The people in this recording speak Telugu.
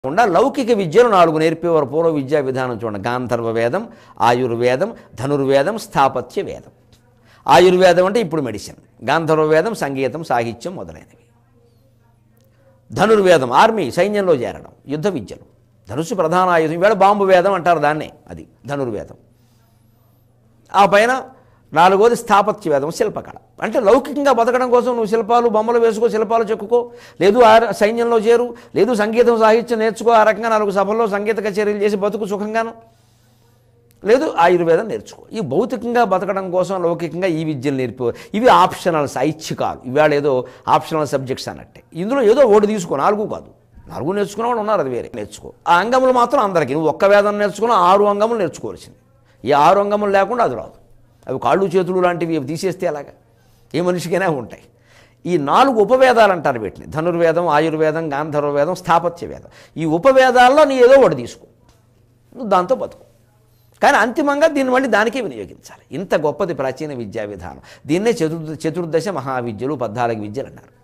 కాకుండా లౌకిక విద్యలు నాలుగు నేర్పేవారు పూర్వ విద్యా విధానం చూడండి గాంధర్వ వేదం ఆయుర్వేదం ధనుర్వేదం స్థాపత్య వేదం ఆయుర్వేదం అంటే ఇప్పుడు మెడిసిన్ గాంధర్వ వేదం సంగీతం సాహిత్యం మొదలైనవి ధనుర్వేదం ఆర్మీ సైన్యంలో చేరడం యుద్ధ విద్యలు ధనుసు ప్రధాన ఆయుధం ఈవేళ బాంబు వేదం అంటారు దాన్నే అది ధనుర్వేదం ఆ పైన నాలుగోది స్థాపత్య వేదం శిల్పకళ అంటే లౌకికంగా బతకడం కోసం నువ్వు శిల్పాలు బొమ్మలు వేసుకో శిల్పాలు చెక్కుకో లేదు ఆ సైన్యంలో చేరు లేదు సంగీతం సాహిత్యం నేర్చుకో ఆ రకంగా నాలుగు సభల్లో సంగీత కచేరీలు చేసి బతుకు సుఖంగాను లేదు ఆయుర్వేదం నేర్చుకో ఈ భౌతికంగా బతకడం కోసం లౌకికంగా ఈ విద్యలు నేర్పి ఇవి ఆప్షనల్స్ ఐచ్ఛికాలు ఇవాళ ఏదో ఆప్షనల్ సబ్జెక్ట్స్ అన్నట్టే ఇందులో ఏదో ఒకటి తీసుకో నాలుగు కాదు నాలుగు నేర్చుకున్న వాళ్ళు ఉన్నారు అది వేరే నేర్చుకో ఆ అంగములు మాత్రం అందరికీ నువ్వు ఒక్క వేదం నేర్చుకున్న ఆరు అంగములు నేర్చుకోవాల్సింది ఈ ఆరు అంగములు లేకుండా అది రాదు అవి కాళ్ళు చేతులు లాంటివి అవి తీసేస్తే అలాగా ఏ మనిషికైనా ఉంటాయి ఈ నాలుగు ఉపవేదాలు అంటారు వీటిని ధనుర్వేదం ఆయుర్వేదం గాంధర్వ వేదం స్థాపత్య వేదం ఈ ఉపవేదాల్లో నీ ఏదో ఒకటి తీసుకో నువ్వు దాంతో బతుకు కానీ అంతిమంగా దీన్ని మళ్ళీ దానికే వినియోగించాలి ఇంత గొప్పది ప్రాచీన విద్యా విధానం దీన్నే చతుర్ద చతుర్దశ మహావిద్యలు పద్నాలుగు విద్యలు అన్నారు